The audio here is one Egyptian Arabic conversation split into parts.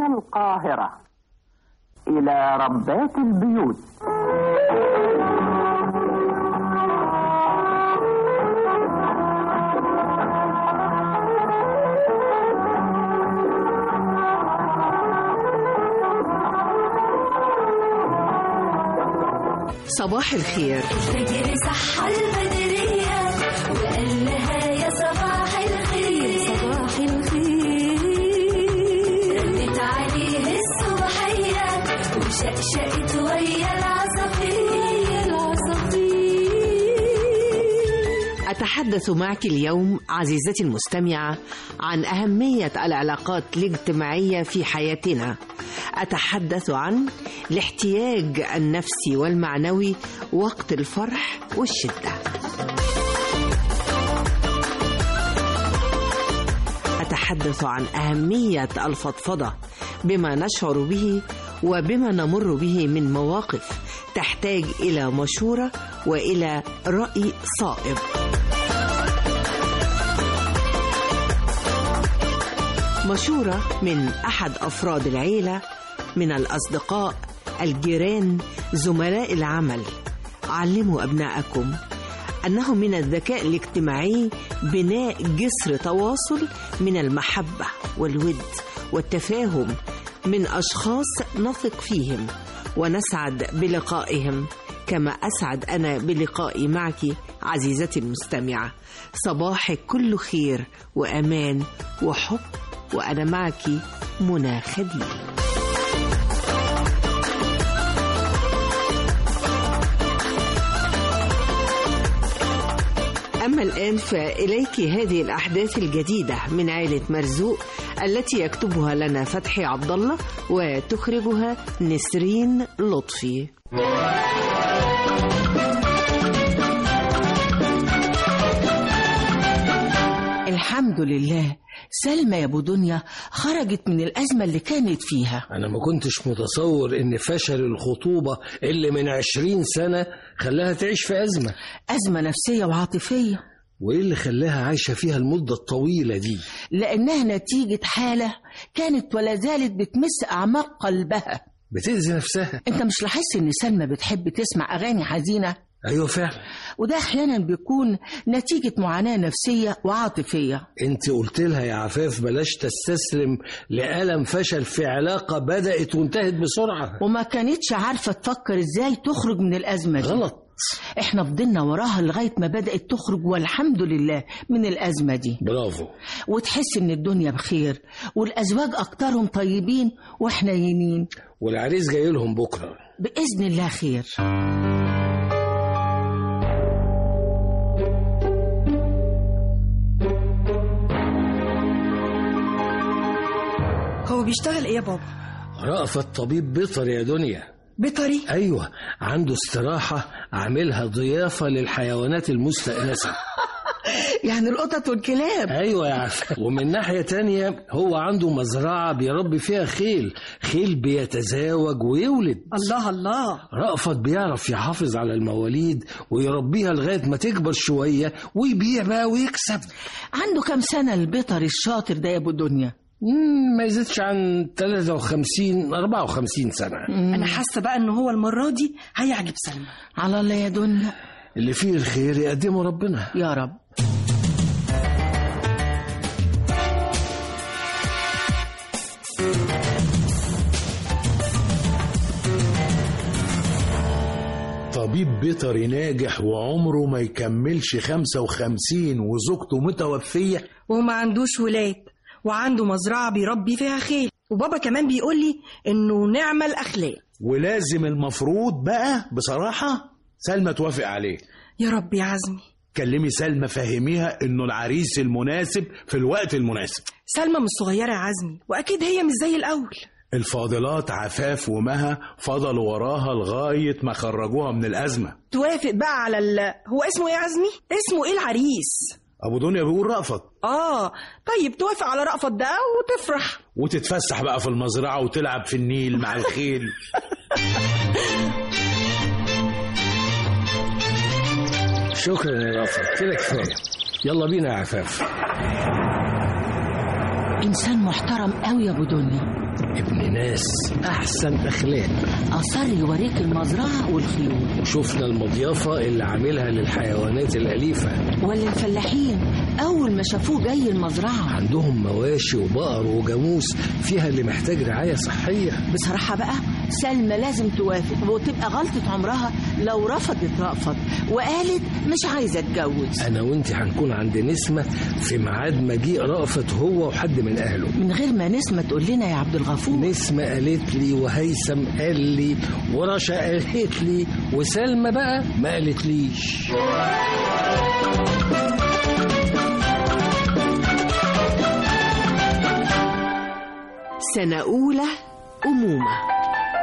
من القاهرة إلى ربات البيوت صباح الخير فجر صح البدرية وقال لها يا صباح الخير صباح الخير ردت عليه الصبحية وشقشقت ويا العصافير ويا العصافير أتحدث معك اليوم عزيزتي المستمعة عن أهمية العلاقات الاجتماعية في حياتنا أتحدث عن الاحتياج النفسي والمعنوي وقت الفرح والشدة أتحدث عن أهمية الفضفضة بما نشعر به وبما نمر به من مواقف تحتاج إلى مشورة وإلى رأي صائب مشورة من أحد أفراد العيلة من الأصدقاء الجيران زملاء العمل علموا أبناءكم أنه من الذكاء الاجتماعي بناء جسر تواصل من المحبة والود والتفاهم من أشخاص نثق فيهم ونسعد بلقائهم كما أسعد أنا بلقائي معك عزيزتي المستمعة صباحك كله خير وأمان وحب وأنا معك منى خليل أما الآن فإليك هذه الأحداث الجديدة من عائلة مرزوق التي يكتبها لنا فتحي عبد الله وتخرجها نسرين لطفي الحمد لله سلمى يا ابو دنيا خرجت من الازمه اللي كانت فيها أنا ما كنتش متصور إن فشل الخطوبة اللي من عشرين سنة خلاها تعيش في أزمة ازمه نفسيه وعاطفيه وإيه اللي خلاها عايشة فيها المدة الطويلة دي لانها نتيجه حاله كانت ولا زالت بتمس اعماق قلبها بتأذي نفسها انت مش لاحظت ان سلمى بتحب تسمع اغاني حزينه أيوة فعلا وده احيانا بيكون نتيجه معاناه نفسيه وعاطفيه أنت قلت لها يا عفاف بلاش تستسلم لألم فشل في علاقة بدأت وانتهت بسرعة وما كانتش عارفه تفكر ازاي تخرج من الازمه دي غلط احنا فضلنا وراها لغايه ما بدات تخرج والحمد لله من الازمه دي برافو وتحس ان الدنيا بخير والازواج اكترهم طيبين وحنينين والعريس جاي لهم بكرة باذن الله خير هو بيشتغل ايه يا بابا رأفت طبيب بيطري يا دنيا بيطري أيوة عنده استراحة عاملها ضيافة للحيوانات المستأنسة يعني القطط والكلاب ايوه يا عفا ومن ناحيه تانية هو عنده مزرعه بيربي فيها خيل خيل بيتزاوج ويولد الله الله رأفت بيعرف يحافظ على المواليد ويربيها لغايه ما تكبر شويه ويبيع بقى ويكسب عنده كام سنه البيطري الشاطر ده يا ابو دنيا مم، ما يزيدش عن 53 54 سنه انا حاسه بقى ان هو المره دي هيعجب سلمى على الله يا دنيا اللي فيه الخير يقدمه ربنا يا رب طبيب بيطري ناجح وعمره ما يكملش 55 وزوجته متوفية وما عندوش ولاد وعنده مزرعه بيربي فيها خيل وبابا كمان بيقول لي انه نعمة الاخلاق ولازم المفروض بقى بصراحة سلمى توافق عليه يا رب يا عزمي كلمي سلمى فهميها انه العريس المناسب في الوقت المناسب سلمى مش صغيره يا عزمي واكيد هي مش زي الاول الفاضلات عفاف ومها فضلوا وراها لغاية ما خرجوها من الأزمة توافق بقى على ال... هو اسمه ايه يا عزمي اسمه ايه العريس أبو دنيا بيقول رأفت اه طيب توافق على رأفت ده وتفرح وتتفسح بقى في المزرعة وتلعب في النيل مع الخيل شكرا يا رأفت كده كفايه يلا بينا يا عفاف إنسان محترم قوي يا أبو دنيا ابن ناس احسن اخلاق أصر يوريك المزرعة والخيول وشفنا المضيافة اللي عاملها للحيوانات الأليفة ولا الفلاحين أول ما شافوه جاي المزرعة عندهم مواشي وبقر وجاموس فيها اللي محتاج رعاية صحية بصراحة بقى سلمى لازم توافق وتبقى غلطة عمرها لو رفضت رأفت وقالت مش عايزة اتجوز أنا وأنت هنكون عند نسمة في ميعاد مجيء رأفت هو وحد من أهله من غير ما نسمة تقول لنا يا عبد الغفور نسمة قالت لي وهيثم قال لي ورشا قالت لي وسلمى بقى ما قالت ليش سنة أولى أمومة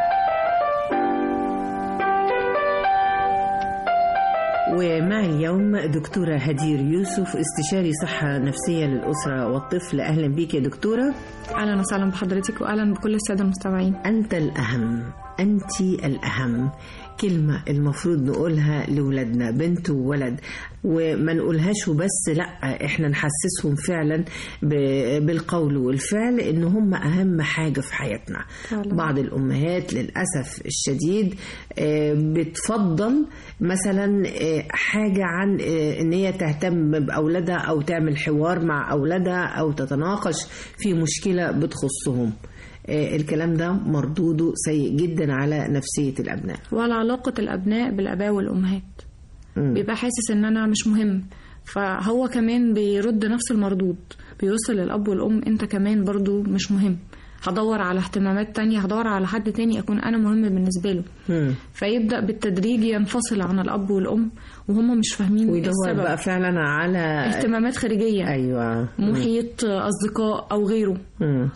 ومع اليوم دكتورة هدير يوسف استشاري صحة نفسية للأسرة والطفل أهلا بك يا دكتورة اهلا وسهلا بحضرتك واهلا بكل الساده المستمعين أنت الأهم أنت الأهم كلمة المفروض نقولها لولادنا بنت وولد وما نقولهاش وبس لا احنا نحسسهم فعلا ب- بالقول والفعل ان هم اهم حاجة في حياتنا فعلا. بعض الامهات للاسف الشديد آه، بتفضل مثلا آه، حاجة عن آه، ان هي تهتم باولادها او تعمل حوار مع اولادها او تتناقش في مشكلة بتخصهم آه، الكلام ده مردوده سيء جدا على نفسية الابناء وعلى علاقه الابناء بالاباء والامهات مم. بيبقى حاسس ان انا مش مهم فهو كمان بيرد نفس المردود بيوصل للاب والام انت كمان برضو مش مهم هدور على اهتمامات تانية هدور على حد تاني أكون أنا مهم بالنسبة له مم. فيبدأ بالتدريج ينفصل عن الأب والأم وهم مش فاهمين ويدور السبب بقى فعلا على اهتمامات خارجية ايوه محيط أصدقاء أو غيره مم.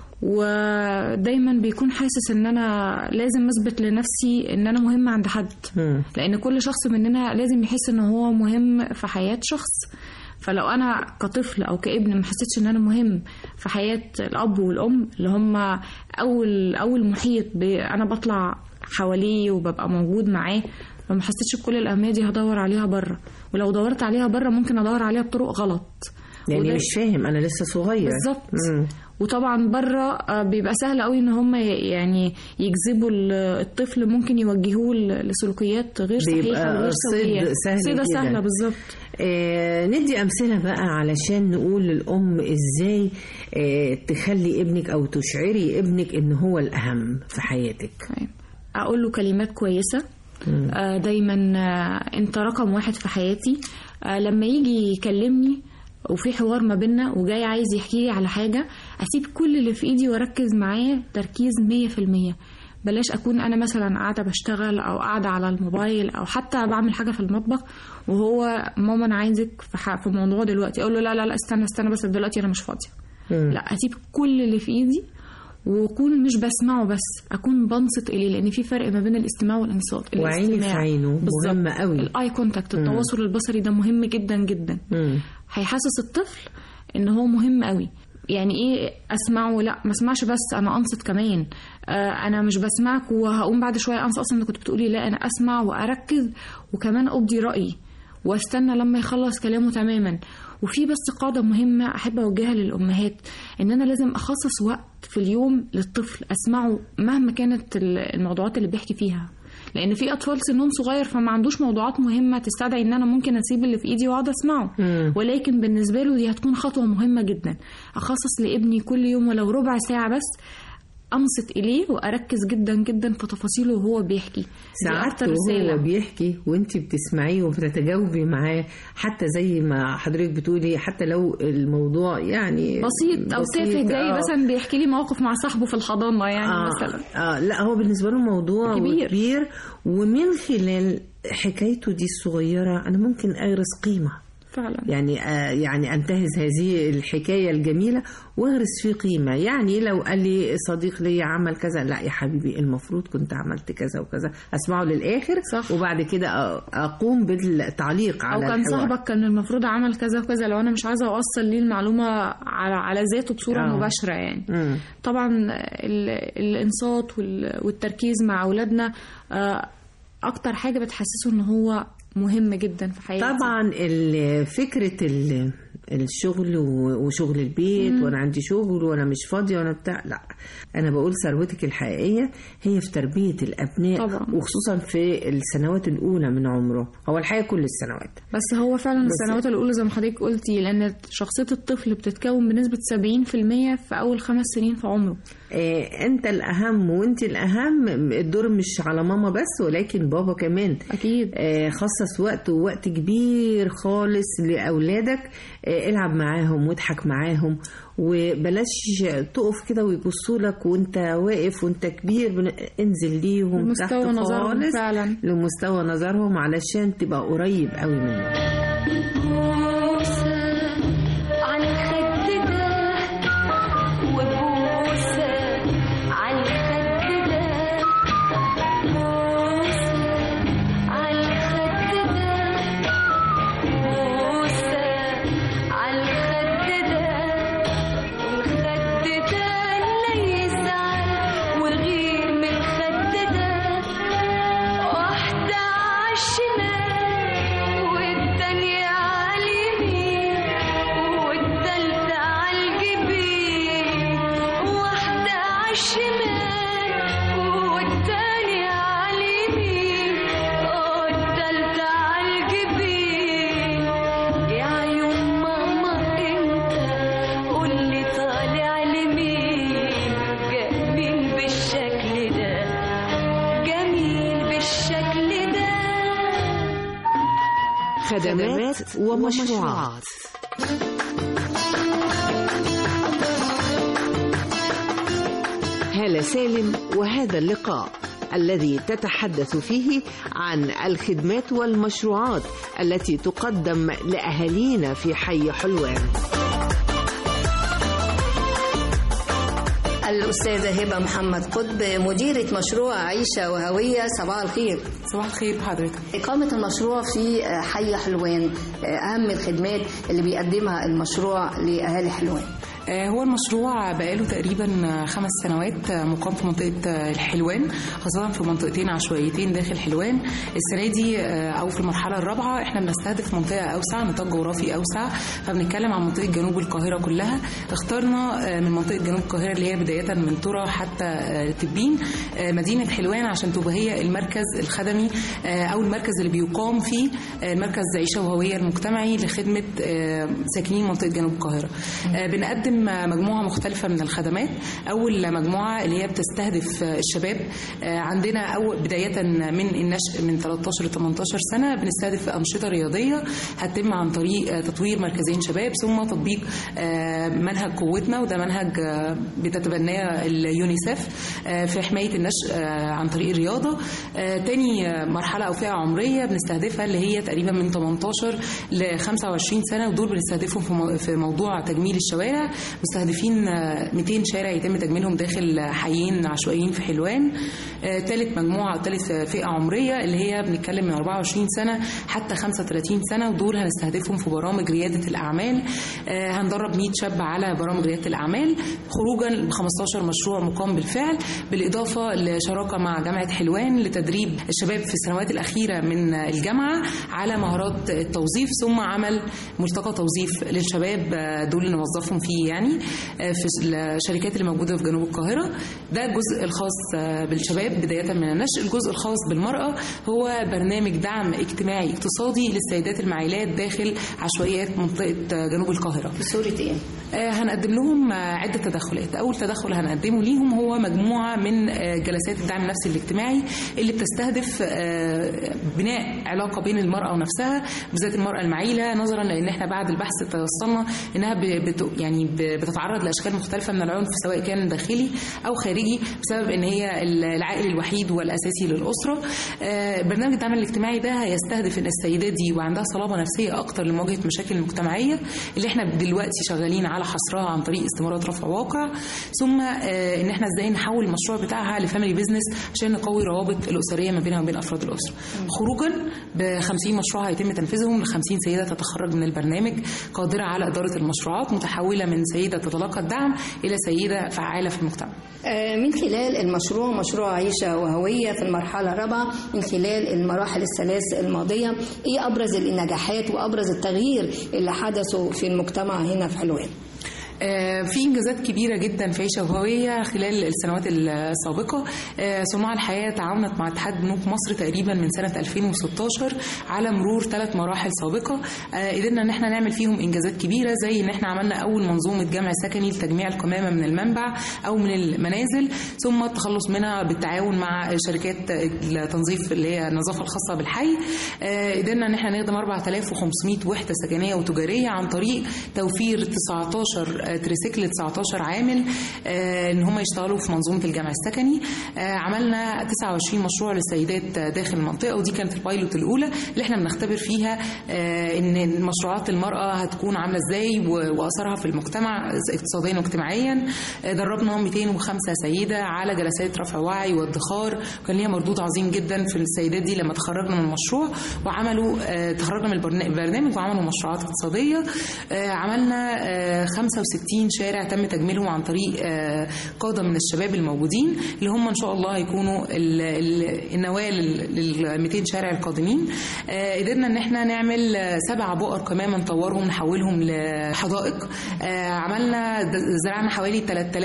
ودايما بيكون حاسس ان انا لازم اثبت لنفسي ان انا مهم عند حد مم. لان كل شخص مننا لازم يحس ان هو مهم في حياة شخص فلو انا كطفل او كابن ما حسيتش ان انا مهم في حياة الاب والام اللي هم اول اول محيط ب- انا بطلع حواليه وببقى موجود معاه لو ما حسيتش بكل الاهميه دي هدور عليها بره ولو دورت عليها بره ممكن ادور عليها بطرق غلط يعني وده- مش فاهم انا لسه صغير بالظبط مم. وطبعا بره آه، بيبقى سهل قوي ان هم يعني يجذبوا ال- الطفل ممكن يوجهوه ل- لسلوكيات غير بيبقى صحيحه وغير صيد سويه سهل صيدة جداً. سهله بالظبط آه ندي أمثلة بقى علشان نقول للأم إزاي آه تخلي ابنك أو تشعري ابنك إن هو الأهم في حياتك طيب. اقول له كلمات كويسه آه، دايما آه، انت رقم واحد في حياتي آه، لما يجي يكلمني وفي حوار ما بينا وجاي عايز يحكي لي على حاجه اسيب كل اللي في ايدي واركز معاه تركيز 100% بلاش اكون انا مثلا قاعده بشتغل او قاعده على الموبايل او حتى بعمل حاجه في المطبخ وهو ماما انا عايزك في, ح- في موضوع دلوقتي اقول له لا لا لا استنى استنى بس دلوقتي انا مش فاضيه لا اسيب كل اللي في ايدي واكون مش بسمعه بس اكون بنصت اليه لان في فرق ما بين الاستماع والانصات وعيني في الاستماع عينه بالظبط. مهمة قوي. الاي كونتاكت التواصل البصري ده مهم جدا جدا مم. هيحسس الطفل ان هو مهم قوي يعني ايه اسمعه لا ما اسمعش بس انا انصت كمان آه انا مش بسمعك وهقوم بعد شويه انسى اصلا انت كنت بتقولي لا انا اسمع واركز وكمان ابدي رايي واستنى لما يخلص كلامه تماما وفي بس قاعدة مهمة أحب أوجهها للأمهات إن أنا لازم أخصص وقت في اليوم للطفل أسمعه مهما كانت ال- الموضوعات اللي بيحكي فيها لأن في أطفال سنهم صغير فما عندوش موضوعات مهمة تستدعي إن أنا ممكن أسيب اللي في إيدي وأقعد أسمعه مم. ولكن بالنسبة له دي هتكون خطوة مهمة جدا أخصص لابني كل يوم ولو ربع ساعة بس أنصت إليه وأركز جدا جدا في تفاصيله وهو بيحكي دي ساعات أكتر وهو رسالة. بيحكي وانت بتسمعيه وبتتجاوبي معاه حتى زي ما حضرتك بتقولي حتى لو الموضوع يعني بسيط او تافه بسيط، جاي آه. مثلا بيحكي لي موقف مع صاحبه في الحضانه يعني آه مثلا آه لا هو بالنسبة له موضوع كبير. كبير ومن خلال حكايته دي الصغيرة أنا ممكن أغرس قيمة فعلا يعني آه يعني انتهز هذه الحكايه الجميله واغرس فيه قيمه يعني لو قال لي صديق لي عمل كذا لا يا حبيبي المفروض كنت عملت كذا وكذا اسمعه للاخر صح. وبعد كده أ- اقوم بالتعليق او على كان الحوار. صاحبك كان المفروض عمل كذا وكذا لو انا مش عايزه اوصل ليه المعلومه على على ذاته بصوره آه. مباشره يعني مم. طبعا ال- الانصات وال- والتركيز مع اولادنا آه، اكتر حاجه بتحسسه ان هو مهم جدا في حياته طبعا ال- فكره ال- الشغل و- وشغل البيت مم. وانا عندي شغل وانا مش فاضيه وانا بتاع لا انا بقول ثروتك الحقيقيه هي في تربيه الابناء طبعا. وخصوصا في السنوات الاولى من عمره هو الحقيقه كل السنوات بس هو فعلا بس- السنوات الأولى زي ما حضرتك قلتي لأن شخصية الطفل بتتكون بنسبة 70% في أول خمس سنين في عمره آه، انت الاهم وانت الاهم الدور مش على ماما بس ولكن بابا كمان اكيد خصص وقت ووقت كبير خالص لاولادك آه، العب معاهم واضحك معاهم وبلاش تقف كده ويبصوا لك وانت واقف وانت كبير بن- انزل ليهم تحت لمستوى نظرهم خالص فعلا. لمستوى نظرهم علشان تبقى قريب قوي منهم بوسة على الخد ده وبوسة على الخد ده بوسة على الخد ده بوسة على الخد ده الخد ده لا يزعل وغير من الخد ده واحدة عالشمال والتانية عاليمين والتالتة عالجبين واحدة عالشمال والتانية عاليمين والتالتة عالجبين يا عيون ماما انت قولي طالع لمين جميل بالشكل ده جميل بالشكل ده خدمات ومشروعات هالة سالم وهذا اللقاء الذي تتحدث فيه عن الخدمات والمشروعات التي تقدم لأهالينا في حي حلوان الأستاذة هبة محمد قطب مديرة مشروع عيشة وهوية صباح الخير صباح الخير بحضرتك إقامة المشروع في حي حلوان أهم الخدمات اللي بيقدمها المشروع لأهالي حلوان آه، هو المشروع بقاله تقريبا خمس سنوات آه، مقام في منطقة آه، الحلوان خاصة في منطقتين عشوائيتين داخل حلوان السنة دي آه، أو في المرحلة الرابعة احنا بنستهدف منطقة أوسع نطاق جغرافي أوسع فبنتكلم عن منطقة جنوب القاهرة كلها اخترنا آه، من منطقة جنوب القاهرة اللي هي بداية من ترى حتى آه، تبين آه، مدينة حلوان عشان تبقى هي المركز الخدمي آه، أو المركز اللي بيقام فيه آه، مركز عيشة وهوية المجتمعي لخدمة آه، ساكنين منطقة جنوب القاهرة آه، بنقدم آه، مجموعة مختلفة من الخدمات أول مجموعة اللي هي بتستهدف آه، الشباب آه، عندنا أول بداية من النشء من 13 ل 18 سنة بنستهدف أنشطة رياضية هتتم عن طريق آه، تطوير مركزين شباب ثم تطبيق آه، منهج قوتنا وده منهج آه، بتتبناه اليونيسف آه، في حماية النشء آه، عن طريق الرياضة آه، تاني آه، مرحلة أو فئة عمرية بنستهدفها اللي هي تقريبا من 18 ل 25 سنة ودول بنستهدفهم في مو- في موضوع تجميل الشوارع مستهدفين آه، 200 شارع يتم تجميلهم داخل حيين عشوائيين في حلوان آه، تالت مجموعة أو تالت فئة عمرية اللي هي بنتكلم من 24 سنة حتى 35 سنة ودول هنستهدفهم في برامج ريادة الأعمال آه، هندرب 100 شاب على برامج ريادة الأعمال خروجا ب 15 مشروع مقام بالفعل بالإضافة لشراكة مع جامعة حلوان لتدريب الشباب في السنوات الأخيرة من الجامعة على مهارات التوظيف ثم عمل ملتقى توظيف للشباب آه، دول اللي نوظفهم فيه يعني آه، في الشركات اللي موجودة في جنوب القاهرة ده الجزء الخاص آه، بالشباب بداية من النشء الجزء الخاص بالمرأة هو برنامج دعم اجتماعي اقتصادي للسيدات المعيلات داخل عشوائيات منطقة آه، جنوب القاهرة بصورة ايه؟ آه، هنقدم لهم آه، عدة تدخلات أول تدخل هنقدمه ليهم هو مجموعة من آه، جلسات الدعم النفسي الاجتماعي اللي بتستهدف آه، بناء علاقة بين المرأة ونفسها بالذات المرأة المعيلة نظرا لأن احنا بعد البحث توصلنا إنها ب- بت يعني ب- بتتعرض لأشكال مختلفة من العنف سواء كان داخلي أو خارجي بسبب إن هي العائل الوحيد والأساسي للأسرة آه، برنامج الدعم الاجتماعي ده هيستهدف إن السيدات دي وعندها صلابة نفسية أكتر لمواجهة مشاكل المجتمعية اللي احنا دلوقتي شغالين على على حصرها عن طريق استمارات رفع واقع ثم آه، ان احنا ازاي نحول المشروع بتاعها لفاميلي بيزنس عشان نقوي روابط الاسريه ما بينها وبين افراد الاسره خروجا ب 50 مشروع هيتم تنفيذهم ل 50 سيده تتخرج من البرنامج قادره على اداره المشروعات متحوله من سيده تتلقى الدعم الى سيده فعاله في المجتمع آه، من خلال المشروع مشروع عيشة وهوية في المرحلة الرابعة من خلال المراحل الثلاث الماضية إيه أبرز النجاحات وأبرز التغيير اللي حدثوا في المجتمع هنا في حلوان آه، في انجازات كبيره جدا في عيشه وهويه خلال السنوات السابقه آه، صناع الحياه تعاونت مع اتحاد بنوك مصر تقريبا من سنه 2016 على مرور ثلاث مراحل سابقه آه، قدرنا ان احنا نعمل فيهم انجازات كبيره زي ان احنا عملنا اول منظومه جمع سكني لتجميع القمامه من المنبع او من المنازل ثم التخلص منها بالتعاون مع شركات التنظيف اللي هي النظافه الخاصه بالحي آه، قدرنا ان احنا نخدم 4500 وحده سكنيه وتجاريه عن طريق توفير 19 تريسيكل 19 عامل آه، ان هم يشتغلوا في منظومه الجمع السكني آه، عملنا 29 مشروع للسيدات داخل المنطقه ودي كانت البايلوت الاولى اللي احنا بنختبر فيها آه، ان مشروعات المراه هتكون عامله ازاي و- واثرها في المجتمع اقتصاديا واجتماعيا آه، دربنا 205 سيده على جلسات رفع وعي وادخار وكان ليها مردود عظيم جدا في السيدات دي لما تخرجنا من المشروع وعملوا آه، تخرجنا من البرنا- البرنامج وعملوا مشروعات اقتصاديه آه، عملنا آه، 65 شارع تم تجميلهم عن طريق آه، قاده من الشباب الموجودين اللي هم ان شاء الله هيكونوا ال- ال- النواه لل 200 شارع القادمين آه، قدرنا ان احنا نعمل آه، سبع بؤر قمامه نطورهم نحولهم لحدائق آه، عملنا د- زرعنا حوالي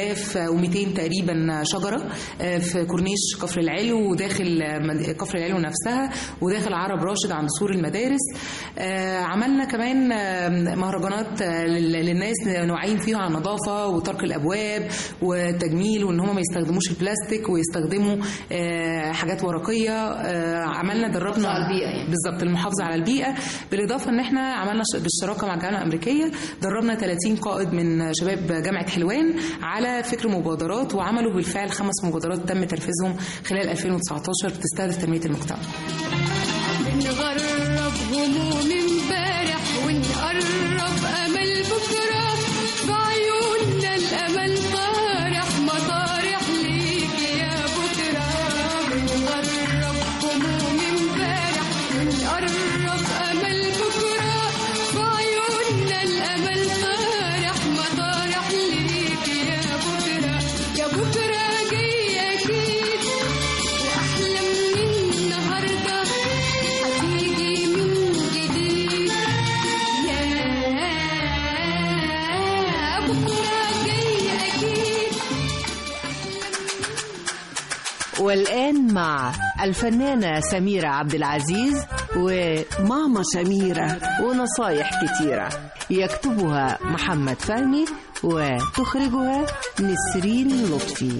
3200 تقريبا شجره آه، في كورنيش كفر العلو وداخل آه، مد- كفر العلو نفسها وداخل عرب راشد عند سور المدارس آه، عملنا كمان آه، مهرجانات آه، لل- للناس نوعين فيها عن النظافه وترك الابواب والتجميل وان هم ما يستخدموش البلاستيك ويستخدموا آه، حاجات ورقيه آه، عملنا دربنا على البيئة يعني. بالظبط المحافظه على البيئه بالاضافه ان احنا عملنا ش- بالشراكه مع الجامعه الامريكيه دربنا 30 قائد من شباب جامعه حلوان على فكر مبادرات وعملوا بالفعل خمس مبادرات تم تنفيذهم خلال 2019 بتستهدف تنميه المجتمع بنغرب هموم امبارح ونقرب امل بكره في عيوننا الامل طارح مطارح ليك يا بكره بنغرب هموم امبارح ونقرب امل بكره في عيوننا الامل طارح مطارح ليك يا بكره يا بكره جاي اكيد واحلى من النهارده هتيجي من جديد يا بكره جاي اكيد والآن مع الفنانة سميرة عبد العزيز وماما سميرة ونصايح كتيرة يكتبها محمد فهمي وتخرجها نسرين لطفي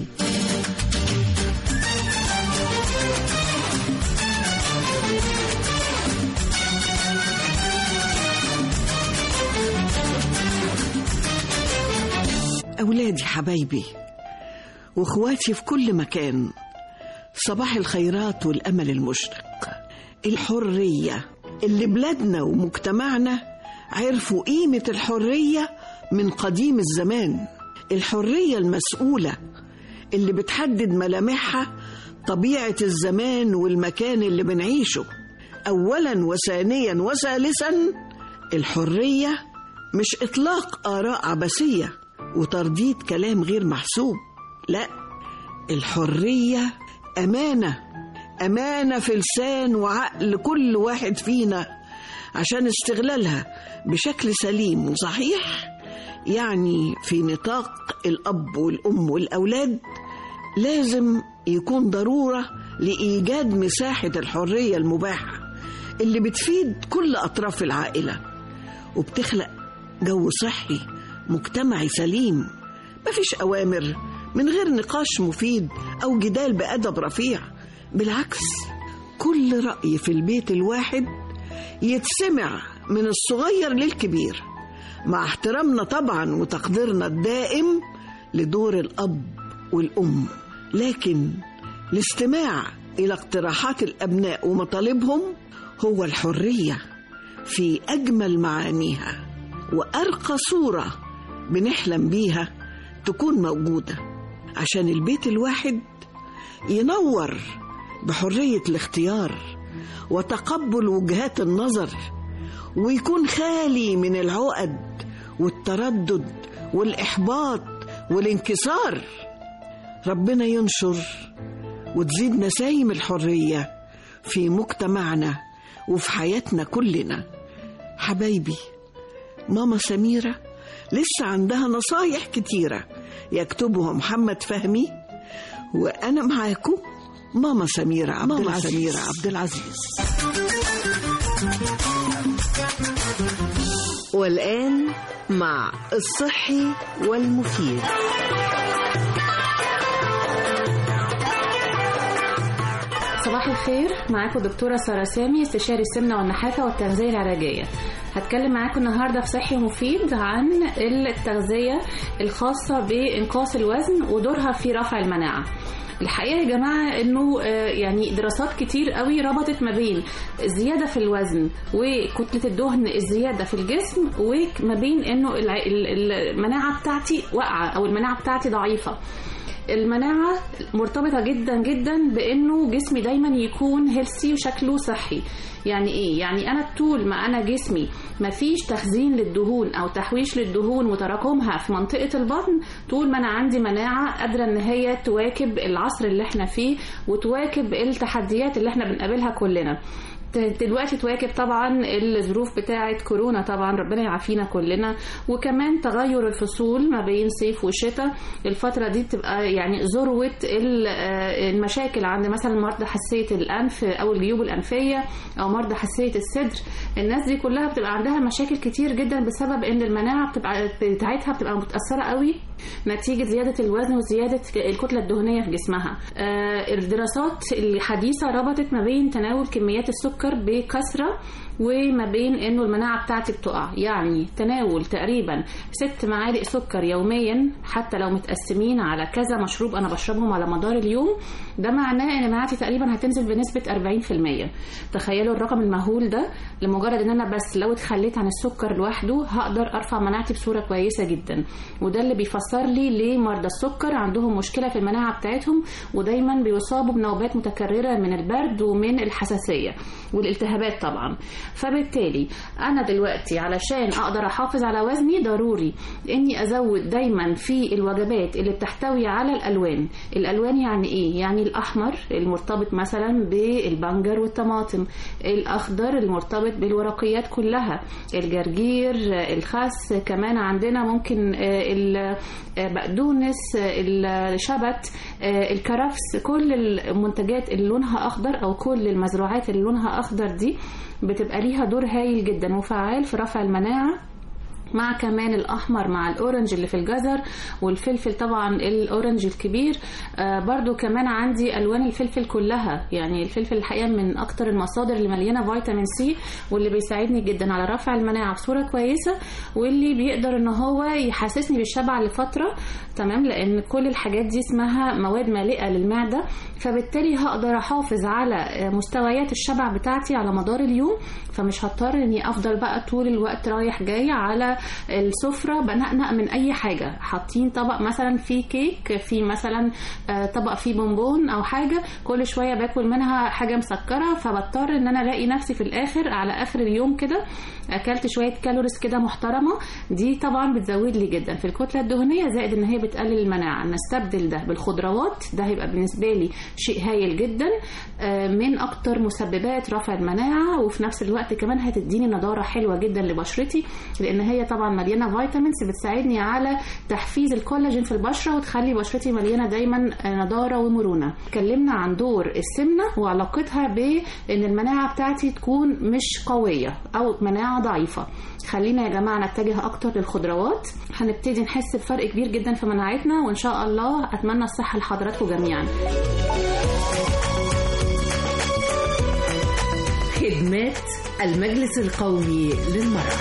أولادي حبايبي وإخواتي في كل مكان صباح الخيرات والأمل المشرق الحرية اللي بلادنا ومجتمعنا عرفوا قيمة الحرية من قديم الزمان الحرية المسؤولة اللي بتحدد ملامحها طبيعة الزمان والمكان اللي بنعيشه أولا وثانيا وثالثا الحرية مش إطلاق آراء عبثية وترديد كلام غير محسوب لا الحرية أمانة أمانة في لسان وعقل كل واحد فينا عشان استغلالها بشكل سليم وصحيح يعني في نطاق الأب والأم والأولاد لازم يكون ضرورة لإيجاد مساحة الحرية المباحة اللي بتفيد كل أطراف العائلة وبتخلق جو صحي مجتمعي سليم مفيش أوامر من غير نقاش مفيد أو جدال بأدب رفيع بالعكس كل رأي في البيت الواحد يتسمع من الصغير للكبير مع احترامنا طبعا وتقديرنا الدائم لدور الأب والأم لكن الاستماع إلى اقتراحات الأبناء ومطالبهم هو الحرية في أجمل معانيها وأرقى صورة بنحلم بيها تكون موجودة عشان البيت الواحد ينور بحرية الاختيار وتقبل وجهات النظر ويكون خالي من العقد والتردد والإحباط والانكسار ربنا ينشر وتزيد نسايم الحرية في مجتمعنا وفي حياتنا كلنا حبايبي ماما سميرة لسه عندها نصايح كتيرة يكتبها محمد فهمي وأنا معاكم ماما سميرة عبد ماما العزيز سميرة عبد العزيز والآن مع الصحي والمفيد صباح الخير معاكم دكتورة سارة سامي استشاري السمنة والنحافة والتغذية العلاجية هتكلم معاكم النهاردة في صحي مفيد عن التغذية الخاصة بإنقاص الوزن ودورها في رفع المناعة الحقيقه يا جماعه انه آه، يعني دراسات كتير قوي ربطت ما بين الزياده في الوزن وكتله الدهن الزياده في الجسم وما بين انه الع- ال- المناعه بتاعتي واقعه او المناعه بتاعتي ضعيفه المناعة مرتبطة جدا جدا بانه جسمي دايما يكون هيلثي وشكله صحي يعني ايه يعني انا طول ما انا جسمي ما فيش تخزين للدهون او تحويش للدهون وتراكمها في منطقة البطن طول ما انا عندي مناعة قادرة ان هي تواكب العصر اللي احنا فيه وتواكب التحديات اللي احنا بنقابلها كلنا ت- دلوقتي تواكب طبعا الظروف بتاعه كورونا طبعا ربنا يعافينا كلنا وكمان تغير الفصول ما بين صيف وشتاء الفترة دي بتبقى يعني ذروة ال- آه، المشاكل عند مثلا مرضى حساسية الأنف أو الجيوب الأنفية أو مرضى حساسية الصدر الناس دي كلها بتبقى عندها مشاكل كتير جدا بسبب إن المناعة بتبقى بتاعتها بتبقى متأثرة قوي نتيجة زيادة الوزن وزيادة الكتلة الدهنية في جسمها آه، الدراسات الحديثة ربطت ما بين تناول كميات السكر بكثرة وما بين انه المناعه بتاعتي بتقع يعني تناول تقريبا ست معالق سكر يوميا حتى لو متقسمين على كذا مشروب انا بشربهم على مدار اليوم ده معناه ان مناعتي تقريبا هتنزل بنسبه 40% تخيلوا الرقم المهول ده لمجرد ان انا بس لو اتخليت عن السكر لوحده هقدر ارفع مناعتي بصوره كويسه جدا وده اللي بيفسر لي ليه مرضى السكر عندهم مشكله في المناعه بتاعتهم ودايما بيصابوا بنوبات متكرره من البرد ومن الحساسيه والالتهابات طبعا فبالتالي انا دلوقتي علشان اقدر احافظ على وزني ضروري اني ازود دايما في الوجبات اللي بتحتوي على الالوان الالوان يعني ايه يعني الاحمر المرتبط مثلا بالبنجر والطماطم الاخضر المرتبط بالورقيات كلها الجرجير الخس كمان عندنا ممكن آه، البقدونس آه، الشبت آه، الكرفس كل المنتجات اللي لونها اخضر او كل المزروعات اللي لونها اخضر دي بتبقى ليها دور هايل جدا وفعال في رفع المناعه مع كمان الاحمر مع الاورنج اللي في الجزر والفلفل طبعا الاورنج الكبير آه برضو كمان عندي الوان الفلفل كلها يعني الفلفل الحقيقه من اكتر المصادر اللي مليانه فيتامين سي واللي بيساعدني جدا على رفع المناعه بصوره كويسه واللي بيقدر ان هو يحسسني بالشبع لفتره تمام لان كل الحاجات دي اسمها مواد مالئه للمعده فبالتالي هقدر احافظ على آه، مستويات الشبع بتاعتي على مدار اليوم فمش هضطر اني افضل بقى طول الوقت رايح جاي على السفره بنقنق من اي حاجه حاطين طبق مثلا فيه كيك في مثلا آه، طبق فيه بونبون او حاجه كل شويه باكل منها حاجه مسكره فبضطر ان انا الاقي نفسي في الاخر على اخر اليوم كده اكلت شويه كالوريز كده محترمه دي طبعا بتزود لي جدا في الكتله الدهنيه زائد ان هي بتقلل المناعه نستبدل ده بالخضروات ده هيبقى بالنسبه لي شيء هايل جدا آه، من اكتر مسببات رفع المناعه وفي نفس الوقت كمان هتديني نضاره حلوه جدا لبشرتي لان هي طبعا مليانه فيتامينز بتساعدني على تحفيز الكولاجين في البشره وتخلي بشرتي مليانه دايما آه، نضاره ومرونه اتكلمنا عن دور السمنه وعلاقتها بان المناعه بتاعتي تكون مش قويه او مناعه ضعيفه خلينا يا جماعه نتجه اكتر للخضروات هنبتدي نحس بفرق كبير جدا في مناعتنا وان شاء الله اتمنى الصحه لحضراتكم جميعا خدمات المجلس القومي للمرأة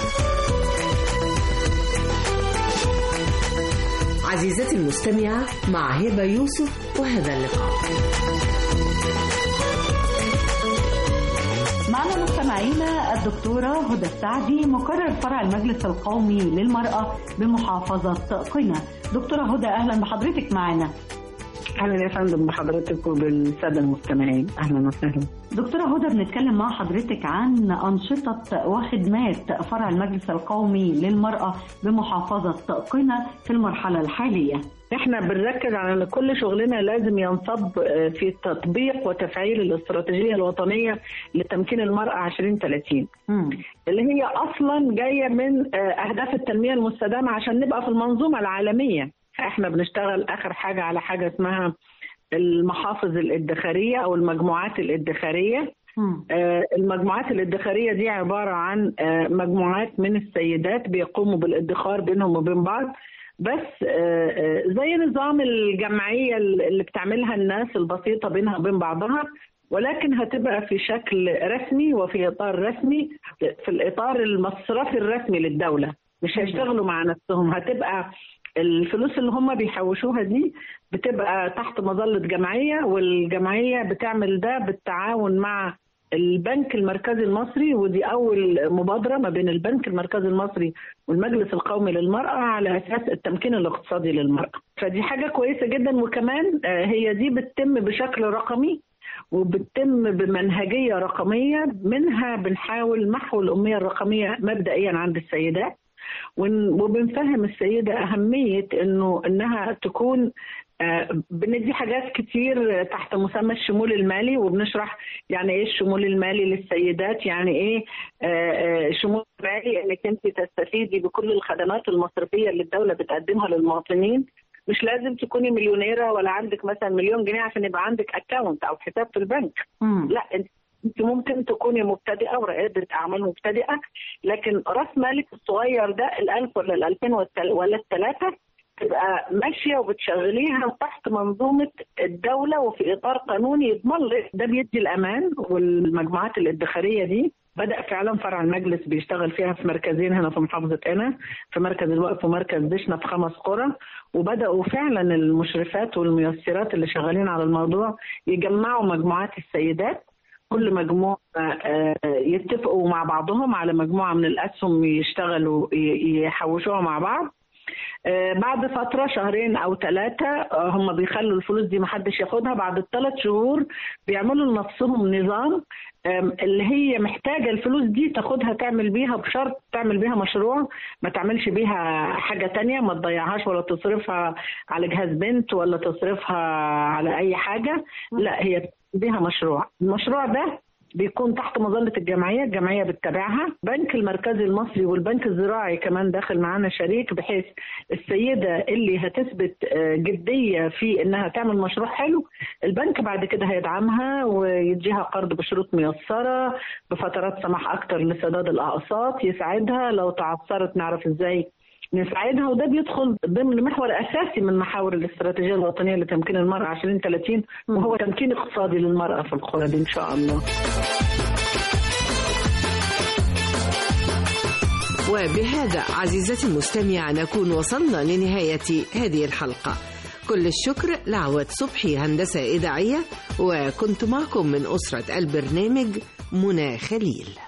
عزيزتي المستمعة مع هبة يوسف وهذا اللقاء معنا مستمعينا الدكتورة هدى السعدي مقرر فرع المجلس القومي للمرأة بمحافظة قنا دكتورة هدى أهلا بحضرتك معنا اهلا يا فندم بحضرتك وبالساده المستمعين اهلا وسهلا دكتورة هدى بنتكلم مع حضرتك عن أنشطة وخدمات فرع المجلس القومي للمرأة بمحافظة قنا في المرحلة الحالية احنا بنركز على ان كل شغلنا لازم ينصب في تطبيق وتفعيل الاستراتيجيه الوطنيه لتمكين المراه 2030 اللي هي اصلا جايه من اهداف التنميه المستدامه عشان نبقى في المنظومه العالميه احنا بنشتغل اخر حاجه على حاجه اسمها المحافظ الادخاريه او المجموعات الادخاريه آه المجموعات الادخاريه دي عباره عن آه مجموعات من السيدات بيقوموا بالادخار بينهم وبين بعض بس آه زي نظام الجمعيه اللي بتعملها الناس البسيطه بينها وبين بعضها ولكن هتبقى في شكل رسمي وفي اطار رسمي في الاطار المصرفي الرسمي للدوله مش هيشتغلوا مع نفسهم هتبقى الفلوس اللي هم بيحوشوها دي بتبقى تحت مظلة جمعية والجمعية بتعمل ده بالتعاون مع البنك المركزي المصري ودي أول مبادرة ما بين البنك المركزي المصري والمجلس القومي للمرأة على أساس التمكين الاقتصادي للمرأة فدي حاجة كويسة جدا وكمان هي دي بتتم بشكل رقمي وبتتم بمنهجية رقمية منها بنحاول محو الأمية الرقمية مبدئيا عند السيدات وبنفهم السيده اهميه انه انها تكون بندي حاجات كتير تحت مسمى الشمول المالي وبنشرح يعني ايه الشمول المالي للسيدات يعني ايه شمول مالي انك انت تستفيدي بكل الخدمات المصرفيه اللي الدوله بتقدمها للمواطنين مش لازم تكوني مليونيره ولا عندك مثلا مليون جنيه عشان يبقى عندك اكونت او حساب في البنك مم. لا انت انت ممكن تكوني مبتدئه ورائده اعمال مبتدئه لكن راس مالك الصغير ده ال1000 ولا ال2000 ولا الثلاثه تبقى ماشيه وبتشغليها تحت منظومه الدوله وفي اطار قانوني يضمن لك ده بيدي الامان والمجموعات الادخاريه دي بدأ فعلا فرع المجلس بيشتغل فيها في مركزين هنا في محافظة قنا في مركز الوقف ومركز دشنا في خمس قرى وبدأوا فعلا المشرفات والميسرات اللي شغالين على الموضوع يجمعوا مجموعات السيدات كل مجموعة يتفقوا مع بعضهم على مجموعة من الأسهم يشتغلوا يحوشوها مع بعض بعد فترة شهرين أو ثلاثة هم بيخلوا الفلوس دي محدش ياخدها بعد الثلاث شهور بيعملوا لنفسهم نظام اللي هي محتاجة الفلوس دي تاخدها تعمل بيها بشرط تعمل بيها مشروع ما تعملش بيها حاجة تانية ما تضيعهاش ولا تصرفها على جهاز بنت ولا تصرفها على أي حاجة لا هي بيها مشروع المشروع ده بيكون تحت مظلة الجمعية الجمعية بتتابعها بنك المركزي المصري والبنك الزراعي كمان داخل معانا شريك بحيث السيدة اللي هتثبت جدية في انها تعمل مشروع حلو البنك بعد كده هيدعمها ويديها قرض بشروط ميسرة بفترات سماح اكتر لسداد الاقساط يساعدها لو تعثرت نعرف ازاي نساعدها وده بيدخل ضمن محور اساسي من محاور الاستراتيجيه الوطنيه لتمكين المراه 2030 وهو تمكين اقتصادي للمراه في القرى دي ان شاء الله. وبهذا عزيزتي المستمعة نكون وصلنا لنهاية هذه الحلقة كل الشكر لعواد صبحي هندسة إذاعية وكنت معكم من أسرة البرنامج منى خليل